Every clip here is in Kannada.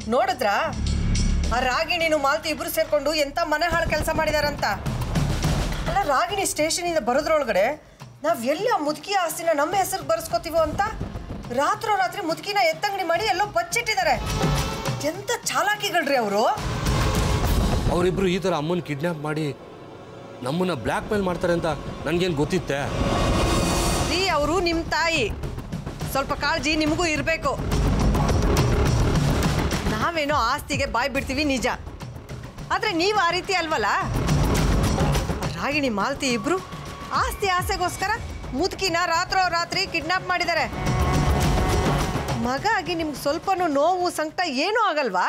ನೋಡಿದ್ರಾ ಆ ರಾಗಿಣಿನು ಮಾಲ್ತಿ ಇಬ್ರು ಸೇರ್ಕೊಂಡು ಎಂತ ಮನೆ ಹಾಳು ಕೆಲಸ ಮಾಡಿದಾರಂತ ಅಲ್ಲ ರಾಗಿಣಿ ಸ್ಟೇಷನಿಂದ ಬರೋದ್ರೊಳಗಡೆ ನಾವ್ ಎಲ್ಲಿ ಆ ಮುದುಕಿ ಆಸ್ತಿನ ನಮ್ಮ ಹೆಸರು ಬರ್ಸ್ಕೊತೀವೋ ಅಂತ ರಾತ್ರೋ ರಾತ್ರಿ ಮುದುಕಿನ ಎತ್ತಂಗಡಿ ಮಾಡಿ ಎಲ್ಲೋ ಬಚ್ಚಿಟ್ಟಿದ್ದಾರೆ ಎಂತ ಚಾಲಾಕಿಗಳ್ರಿ ಅವರು ಅವರಿಬ್ರು ಈ ಥರ ಅಮ್ಮನ ಕಿಡ್ನ್ಯಾಪ್ ಮಾಡಿ ನಮ್ಮನ್ನ ಬ್ಲ್ಯಾಕ್ ಮೇಲ್ ಮಾಡ್ತಾರೆ ಅಂತ ನನಗೇನು ಗೊತ್ತಿತ್ತೆ ರೀ ಅವರು ನಿಮ್ಮ ತಾಯಿ ಸ್ವಲ್ಪ ಕಾಳಜಿ ನಿಮಗೂ ಇರಬೇಕು ನಾವೇನೋ ಆಸ್ತಿಗೆ ಬಾಯ್ ಬಿಡ್ತೀವಿ ನಿಜ ಆದ್ರೆ ನೀವು ಆ ರೀತಿ ಅಲ್ವಲ್ಲ ರಾಗಿಣಿ ಮಾಲ್ತಿ ಇಬ್ರು ಆಸ್ತಿ ಆಸೆಗೋಸ್ಕರ ಮುದುಕಿನ ರಾತ್ರೋ ರಾತ್ರಿ ಕಿಡ್ನಾಪ್ ಮಾಡಿದ್ದಾರೆ ಮಗ ಆಗಿ ನಿಮ್ಗೆ ಸ್ವಲ್ಪನೂ ನೋವು ಸಂಕಟ ಏನೂ ಆಗಲ್ವಾ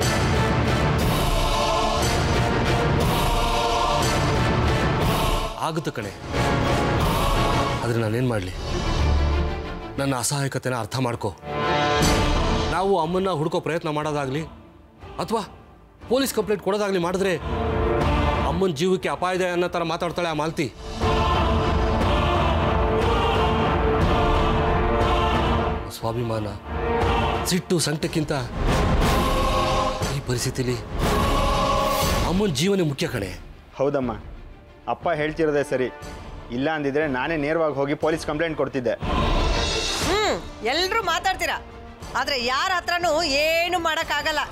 ಆಗುತ್ತೆ ಕಣೆ ಆದರೆ ನಾನೇನು ಮಾಡಲಿ ನನ್ನ ಅಸಹಾಯಕತೆನ ಅರ್ಥ ಮಾಡ್ಕೊ ನಾವು ಅಮ್ಮನ್ನ ಹುಡ್ಕೋ ಪ್ರಯತ್ನ ಮಾಡೋದಾಗ್ಲಿ ಅಥವಾ ಪೊಲೀಸ್ ಕಂಪ್ಲೇಂಟ್ ಕೊಡೋದಾಗ್ಲಿ ಮಾಡಿದ್ರೆ ಅಮ್ಮನ ಜೀವಕ್ಕೆ ಅಪಾಯ ಇದೆ ಅನ್ನೋ ಥರ ಮಾತಾಡ್ತಾಳೆ ಆ ಮಾಲ್ತಿ ಸ್ವಾಭಿಮಾನ ಸಿಟ್ಟು ಸಂಕಟಕ್ಕಿಂತ ಈ ಪರಿಸ್ಥಿತಿಲಿ ಅಮ್ಮನ ಜೀವನೇ ಮುಖ್ಯ ಕಣೆ ಹೌದಮ್ಮ ಅಪ್ಪ ಹೇಳ್ತಿರೋದೇ ಸರಿ ಇಲ್ಲ ಅಂದಿದ್ರೆ ನಾನೇ ನೇರವಾಗಿ ಹೋಗಿ ಪೊಲೀಸ್ ಕಂಪ್ಲೇಂಟ್ ಕೊಡ್ತಿದ್ದೆ ಹ್ಮ್ ಎಲ್ರೂ ಮಾತಾಡ್ತೀರಾ ಆದ್ರೆ ಯಾರ ಹತ್ರನೂ ಏನು ಮಾಡಕ್ಕಾಗಲ್ಲ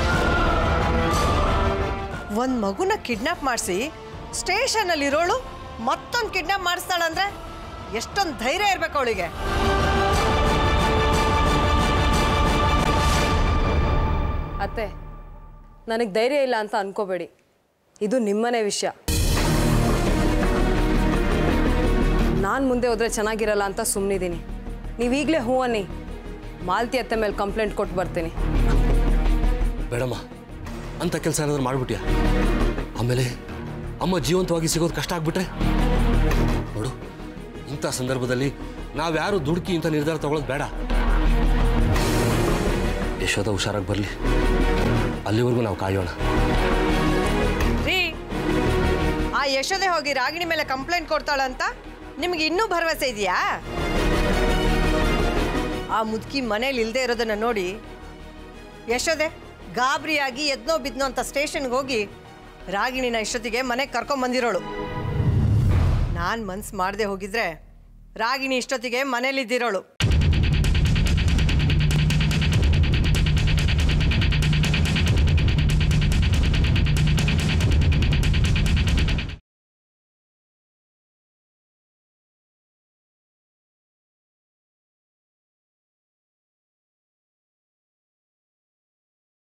ಒಂದ್ ಮಗುನ ಕಿಡ್ನಾಪ್ ಮಾಡಿಸಿ ಸ್ಟೇಷನ್ ಅಲ್ಲಿ ಇರೋಳು ಮತ್ತೊಂದು ಕಿಡ್ನಾಪ್ ಮಾಡಿಸ್ತಾಳಂದ್ರೆ ಎಷ್ಟೊಂದು ಧೈರ್ಯ ಇರ್ಬೇಕು ಅವಳಿಗೆ ಅತ್ತೆ ನನಗೆ ಧೈರ್ಯ ಇಲ್ಲ ಅಂತ ಅನ್ಕೋಬೇಡಿ ಇದು ನಿಮ್ಮನೆ ವಿಷಯ ನಾನು ಮುಂದೆ ಹೋದ್ರೆ ಚೆನ್ನಾಗಿರಲ್ಲ ಅಂತ ಸುಮ್ಮನಿದ್ದೀನಿ ನೀವೀಗಲೇ ಹೂ ಅನ್ನಿ ಮಾಲ್ತಿ ಅತ್ತೆ ಮೇಲೆ ಕಂಪ್ಲೇಂಟ್ ಕೊಟ್ಟು ಬರ್ತೀನಿ ಬೇಡಮ್ಮ ಅಂತ ಕೆಲಸ ಏನಾದ್ರು ಮಾಡ್ಬಿಟ್ಯಾ ಆಮೇಲೆ ಅಮ್ಮ ಜೀವಂತವಾಗಿ ಸಿಗೋದು ಕಷ್ಟ ಆಗ್ಬಿಟ್ರೆ ನೋಡು ಇಂಥ ಸಂದರ್ಭದಲ್ಲಿ ನಾವ್ಯಾರು ದುಡುಕಿ ಇಂಥ ನಿರ್ಧಾರ ತಗೊಳ್ಳೋದು ಬೇಡ ಯಶೋದ ಹುಷಾರಾಗಿ ಬರಲಿ ಅಲ್ಲಿವರೆಗೂ ನಾವು ಕಾಯೋಣ ರೀ ಆ ಯಶೋದೆ ಹೋಗಿ ರಾಗಿಣಿ ಮೇಲೆ ಕಂಪ್ಲೇಂಟ್ ಕೊಡ್ತಾಳಂತ ನಿಮ್ಗೆ ಇನ್ನೂ ಭರವಸೆ ಇದೆಯಾ ಆ ಮುದುಕಿ ಮನೇಲಿ ಇಲ್ಲದೆ ಇರೋದನ್ನ ನೋಡಿ ಯಶೋದೆ ಗಾಬರಿಯಾಗಿ ಎದ್ನೋ ಬಿದ್ನೋ ಅಂತ ಸ್ಟೇಷನ್ಗೆ ಹೋಗಿ ರಾಗಿಣಿನ ಇಷ್ಟೊತ್ತಿಗೆ ಮನೆಗೆ ಕರ್ಕೊಂಬಂದಿರೋಳು ನಾನು ಮನ್ಸು ಮಾಡದೆ ಹೋಗಿದ್ರೆ ರಾಗಿಣಿ ಇಷ್ಟೊತ್ತಿಗೆ ಮನೇಲಿದ್ದಿರೋಳು